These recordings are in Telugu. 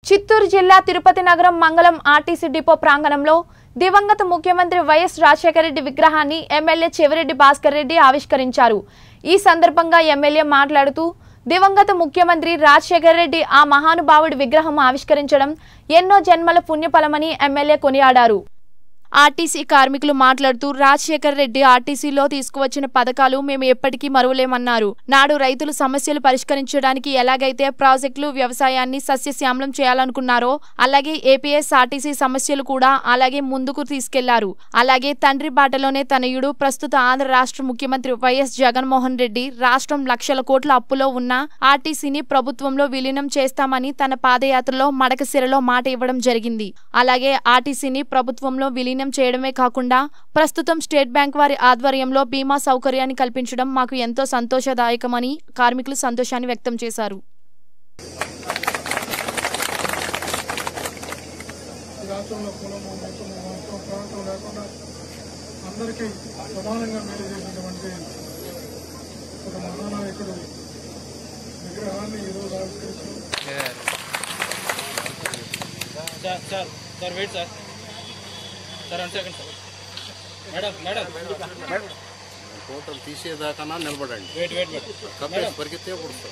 చిత్తూరు జిల్లా తిరుపతి నగరం మంగళం ఆర్టీసీ డిపో ప్రాంగణంలో దివంగత ముఖ్యమంత్రి వైఎస్ రాజశేఖర రెడ్డి విగ్రహాన్ని ఎమ్మెల్యే చెవిరెడ్డి భాస్కర్ రెడ్డి ఆవిష్కరించారు ఈ సందర్భంగా ఎమ్మెల్యే మాట్లాడుతూ దివంగత ముఖ్యమంత్రి రాజశేఖర రెడ్డి ఆ మహానుభావుడి విగ్రహం ఆవిష్కరించడం ఎన్నో జన్మల పుణ్యఫలమని ఎమ్మెల్యే కొనియాడారు ఆర్టీసీ కార్మికులు మాట్లాడుతూ రాజశేఖర్ రెడ్డి ఆర్టీసీలో తీసుకువచ్చిన పథకాలు మేము ఎప్పటికీ మరువలేమన్నారు నాడు రైతులు సమస్యలు పరిష్కరించడానికి ఎలాగైతే ప్రాజెక్టులు వ్యవసాయాన్ని సస్యశ్యామలం చేయాలనుకున్నారో అలాగే ఏపీఎస్ ఆర్టీసీ సమస్యలు కూడా అలాగే ముందుకు తీసుకెళ్లారు అలాగే తండ్రి బాటలోనే తనయుడు ప్రస్తుత ఆంధ్ర రాష్ట్ర ముఖ్యమంత్రి వైఎస్ జగన్మోహన్ రెడ్డి రాష్ట్రం లక్షల కోట్ల అప్పులో ఉన్న ఆర్టీసీని ప్రభుత్వంలో విలీనం చేస్తామని తన పాదయాత్రలో మడకసిరలో మాట ఇవ్వడం జరిగింది అలాగే ఆర్టీసీని ప్రభుత్వంలో విలీనం చేయడమే కాకుండా ప్రస్తుతం స్టేట్ బ్యాంక్ వారి ఆధ్వర్యంలో బీమా సౌకర్యాన్ని కల్పించడం మాకు ఎంతో సంతోషదాయకమని కార్మికులు సంతోషాన్ని వ్యక్తం చేశారు ఈ రాష్ట్రంలో కులము మతము మాత్రం ప్రాంతం లేకుండా అందరికీ సమానంగా మేలు చేసినటువంటి ఒక మహానాయకుడు విగ్రహాన్ని ఈరోజు ఆవిష్కరించాం sir sir sir wait sir sir one second sir madam madam ఫోటోలు తీసేదాకా నిలబడండి వెయిట్ వెయిట్ వెయిట్ కప్పేసి పరిగెత్తే పుడుస్తాం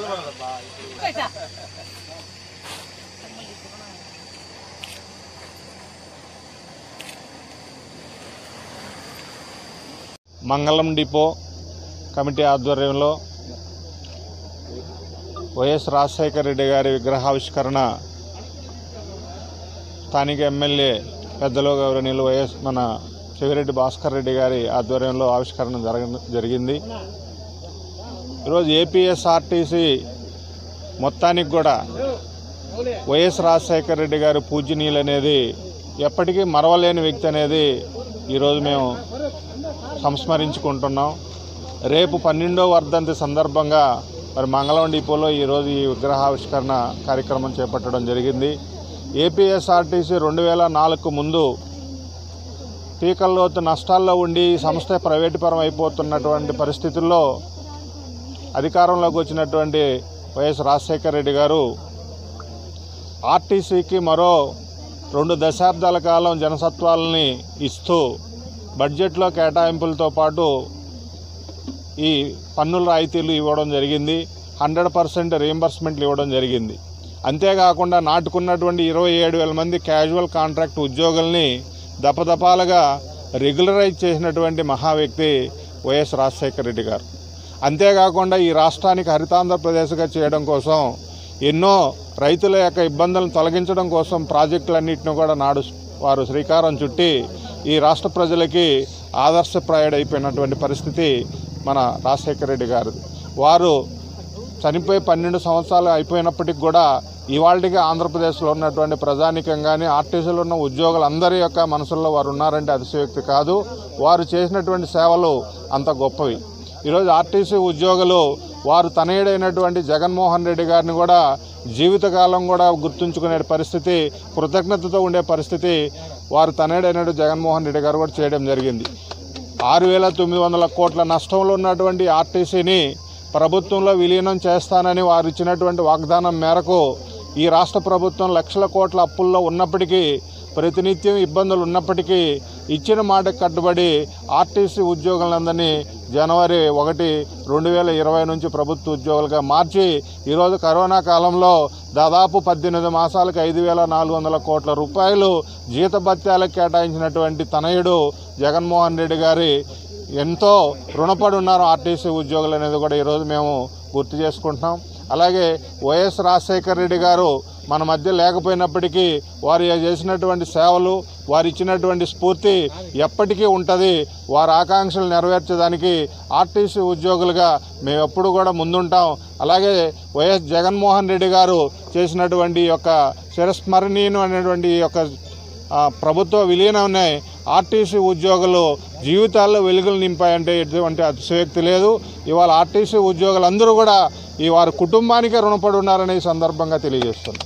మంగళం డిపో కమిటీ ఆధ్వర్యంలో వైఎస్ రాజశేఖర రెడ్డి గారి విగ్రహావిష్కరణ స్థానిక ఎమ్మెల్యే పెద్దలు గౌరవనీయులు వైఎస్ మన చెవిరెడ్డి భాస్కర్ రెడ్డి గారి ఆధ్వర్యంలో ఆవిష్కరణ జరగ జరిగింది ఈరోజు ఏపీఎస్ఆర్టీసీ మొత్తానికి కూడా వైఎస్ రాజశేఖర రెడ్డి గారి పూజనీయులు అనేది ఎప్పటికీ మరవలేని వ్యక్తి అనేది ఈరోజు మేము సంస్మరించుకుంటున్నాం రేపు పన్నెండో వర్ధంతి సందర్భంగా మరి మంగళం డిపోలో ఈరోజు ఈ విగ్రహావిష్కరణ కార్యక్రమం చేపట్టడం జరిగింది ఏపీఎస్ఆర్టీసీ రెండు వేల నాలుగు ముందు పీకల్లోతు నష్టాల్లో ఉండి ఈ సంస్థ ప్రైవేటుపరం అయిపోతున్నటువంటి పరిస్థితుల్లో అధికారంలోకి వచ్చినటువంటి వైఎస్ రాజశేఖర రెడ్డి గారు ఆర్టీసీకి మరో రెండు దశాబ్దాల కాలం జనసత్వాలని ఇస్తూ బడ్జెట్లో కేటాయింపులతో పాటు ఈ పన్నుల రాయితీలు ఇవ్వడం జరిగింది హండ్రెడ్ పర్సెంట్ రీఎంబర్స్మెంట్లు ఇవ్వడం జరిగింది అంతేకాకుండా నాటుకున్నటువంటి ఇరవై ఏడు వేల మంది క్యాజువల్ కాంట్రాక్ట్ ఉద్యోగుల్ని దపదపాలుగా రెగ్యులరైజ్ చేసినటువంటి మహా వ్యక్తి వైఎస్ రాజశేఖర రెడ్డి గారు అంతేకాకుండా ఈ రాష్ట్రానికి హరితాంధ్రప్రదేశ్గా చేయడం కోసం ఎన్నో రైతుల యొక్క ఇబ్బందులను తొలగించడం కోసం ప్రాజెక్టులన్నింటినీ కూడా నాడు వారు శ్రీకారం చుట్టి ఈ రాష్ట్ర ప్రజలకి ఆదర్శప్రాయుడైపోయినటువంటి పరిస్థితి మన రాజశేఖర రెడ్డి గారిది వారు చనిపోయి పన్నెండు సంవత్సరాలు అయిపోయినప్పటికి కూడా ఇవాళకి ఆంధ్రప్రదేశ్లో ఉన్నటువంటి ప్రజానికం కానీ ఆర్టీసీలో ఉన్న ఉద్యోగులందరి యొక్క మనసుల్లో వారు ఉన్నారంటే అతిశయోక్తి కాదు వారు చేసినటువంటి సేవలు అంత గొప్పవి ఈరోజు ఆర్టీసీ ఉద్యోగులు వారు తనయుడైనటువంటి జగన్మోహన్ రెడ్డి గారిని కూడా జీవితకాలం కూడా గుర్తుంచుకునే పరిస్థితి కృతజ్ఞతతో ఉండే పరిస్థితి వారు తనయుడైనటువంటి జగన్మోహన్ రెడ్డి గారు కూడా చేయడం జరిగింది ఆరు వేల తొమ్మిది వందల కోట్ల నష్టంలో ఉన్నటువంటి ఆర్టీసీని ప్రభుత్వంలో విలీనం చేస్తానని వారు ఇచ్చినటువంటి వాగ్దానం మేరకు ఈ రాష్ట్ర ప్రభుత్వం లక్షల కోట్ల అప్పుల్లో ఉన్నప్పటికీ ప్రతినిత్యం ఇబ్బందులు ఉన్నప్పటికీ ఇచ్చిన మాటకు కట్టుబడి ఆర్టీసీ ఉద్యోగులందరినీ జనవరి ఒకటి రెండు వేల ఇరవై నుంచి ప్రభుత్వ ఉద్యోగులుగా మార్చి ఈరోజు కరోనా కాలంలో దాదాపు పద్దెనిమిది మాసాలకు ఐదు వేల నాలుగు వందల కోట్ల రూపాయలు జీతభత్యాలకు కేటాయించినటువంటి తనయుడు జగన్మోహన్ రెడ్డి గారి ఎంతో రుణపడి ఉన్నారు ఆర్టీసీ ఉద్యోగులు అనేది కూడా ఈరోజు మేము గుర్తు చేసుకుంటున్నాం అలాగే వైఎస్ రాజశేఖర రెడ్డి గారు మన మధ్య లేకపోయినప్పటికీ వారు చేసినటువంటి సేవలు వారు ఇచ్చినటువంటి స్ఫూర్తి ఎప్పటికీ ఉంటుంది వారి ఆకాంక్షలు నెరవేర్చడానికి ఆర్టీసీ ఉద్యోగులుగా మేము ఎప్పుడు కూడా ముందుంటాం అలాగే వైఎస్ జగన్మోహన్ రెడ్డి గారు చేసినటువంటి ఈ యొక్క చిరస్మరణీయం అనేటువంటి ఈ యొక్క ఆ, ప్రభుత్వ విలీనాన్ని ఆర్టీసీ ఉద్యోగులు జీవితాల్లో వెలుగులు నింపాయంటే ఎటువంటి అతిశయోక్తి లేదు ఇవాళ ఆర్టీసీ ఉద్యోగులందరూ కూడా ఈ వారి కుటుంబానికే రుణపడి ఉన్నారని ఈ సందర్భంగా తెలియజేస్తున్నాం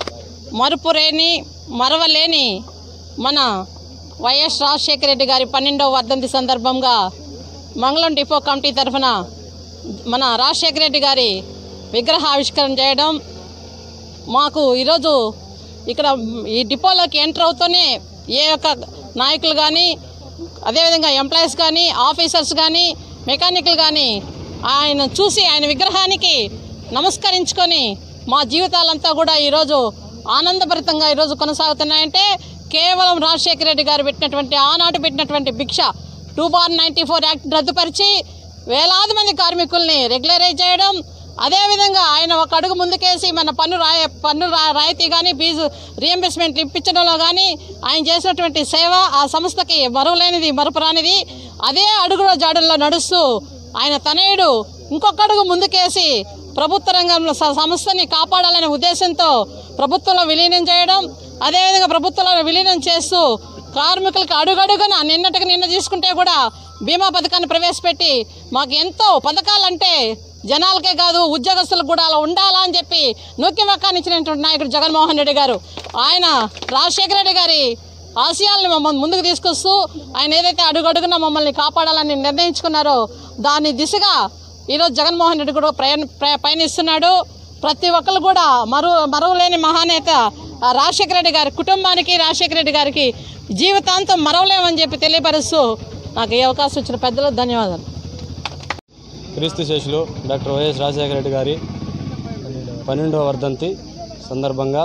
మరుపురేని మరవలేని మన వైఎస్ రాజశేఖర రెడ్డి గారి పన్నెండవ వర్ధంతి సందర్భంగా మంగళం డిపో కమిటీ తరఫున మన రాజశేఖర రెడ్డి గారి విగ్రహ ఆవిష్కరణ చేయడం మాకు ఈరోజు ఇక్కడ ఈ డిపోలోకి ఎంటర్ అవుతూనే ఏ యొక్క నాయకులు కానీ అదేవిధంగా ఎంప్లాయీస్ కానీ ఆఫీసర్స్ కానీ మెకానిక్లు కానీ ఆయన చూసి ఆయన విగ్రహానికి నమస్కరించుకొని మా జీవితాలంతా కూడా ఈరోజు ఆనందభరితంగా ఈరోజు కొనసాగుతున్నాయంటే కేవలం రాజశేఖర రెడ్డి గారు పెట్టినటువంటి ఆనాడు పెట్టినటువంటి భిక్ష two bar ninety four act రద్దుపరిచి వేలాది మంది కార్మికుల్ని రెగ్యులరైజ్ చేయడం అదేవిధంగా ఆయన ఒక అడుగు ముందుకేసి మన పన్ను రాయ పన్ను రా- రాయితీ కానీ ఫీజు రియంబర్స్మెంట్ ఇప్పించడంలో కానీ ఆయన చేసినటువంటి సేవ ఆ సంస్థకి మరువలేనిది మరపురానిది అదే అడుగులో జాడల్లో నడుస్తూ ఆయన తనయుడు ఇంకొక అడుగు ముందుకేసి ప్రభుత్వ రంగంలో స- సంస్థని కాపాడాలనే ఉద్దేశంతో ప్రభుత్వంలో విలీనం చేయడం అదేవిధంగా ప్రభుత్వంలో విలీనం చేస్తూ కార్మికులకు అడుగడుగున నిన్నటికి నిన్న తీసుకుంటే కూడా బీమా పథకాన్ని ప్రవేశపెట్టి మాకు ఎంతో పథకాలంటే జనాలకే కాదు ఉద్యోగస్తులకు కూడా అలా ఉండాలా అని చెప్పి నొక్కి వక్కానిచ్చినటువంటి నాయకుడు జగన్మోహన్ రెడ్డి గారు ఆయన రాజశేఖర రెడ్డి గారి ఆశయాలను మమ్మల్ని ముందుకు తీసుకొస్తూ ఆయన ఏదైతే అడుగడుగున మమ్మల్ని కాపాడాలని నిర్ణయించుకున్నారో దాని దిశగా ఈరోజు జగన్మోహన్ రెడ్డి కూడా ప్రయాణ ప్ర- పయనిస్తున్నాడు ప్రతి ఒక్కరు కూడా మరు మరవలేని మహానేత ఆ రాజశేఖర రెడ్డి గారి కుటుంబానికి రాజశేఖర రెడ్డి గారికి జీవితాంతం మరవలేమని చెప్పి తెలియపరుస్తూ నాకు ఈ అవకాశం ఇచ్చిన పెద్దలకు ధన్యవాదాలు క్రీస్తు శేషులు డాక్టర్ వైఎస్ రాజశేఖర రెడ్డి గారి పన్నెండవ వర్ధంతి సందర్భంగా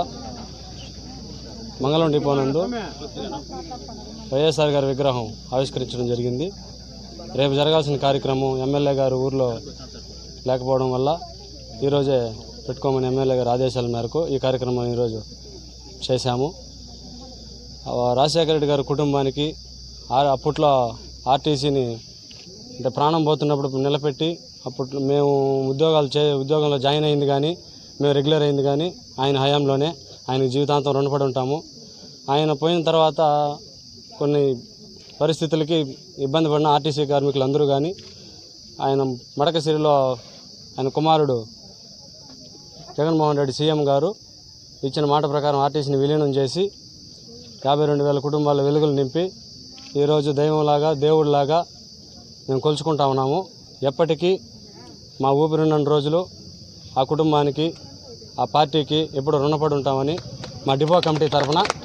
మంగళం డిపో నందు వైఎస్ఆర్ గారి విగ్రహం ఆవిష్కరించడం జరిగింది రేపు జరగాల్సిన కార్యక్రమం ఎమ్మెల్యే గారు ఊర్లో లేకపోవడం వల్ల ఈరోజే పెట్టుకోమని ఎమ్మెల్యే గారి ఆదేశాల మేరకు ఈ కార్యక్రమం ఈరోజు చేశాము ఆ రాజశేఖర రెడ్డి గారి కుటుంబానికి ఆ- అప్పట్లో ఆర్టీసీని అంటే ప్రాణం పోతున్నప్పుడు నిలబెట్టి అప్పుడు మేము ఉద్యోగాలు చే ఉద్యోగంలో జాయిన్ అయింది కానీ మేము రెగ్యులర్ అయింది కానీ ఆయన హయాంలోనే ఆయనకు జీవితాంతం రుణపడి ఉంటాము ఆయన పోయిన తర్వాత కొన్ని పరిస్థితులకి ఇబ్బంది పడిన ఆర్టీసీ కార్మికులు అందరూ కానీ ఆయన మడకసిరిలో ఆయన కుమారుడు జగన్మోహన్ రెడ్డి సీఎం గారు ఇచ్చిన మాట ప్రకారం ఆర్టీసీని విలీనం చేసి యాభై రెండు వేల కుటుంబాల వెలుగులు నింపి ఈరోజు దైవంలాగా దేవుడిలాగా మేము కొలుచుకుంటా ఉన్నాము ఎప్పటికీ మా ఊపిరిన్న రోజులు ఆ కుటుంబానికి ఆ పార్టీకి ఎప్పుడు రుణపడి ఉంటామని మా డిపో కమిటీ తరఫున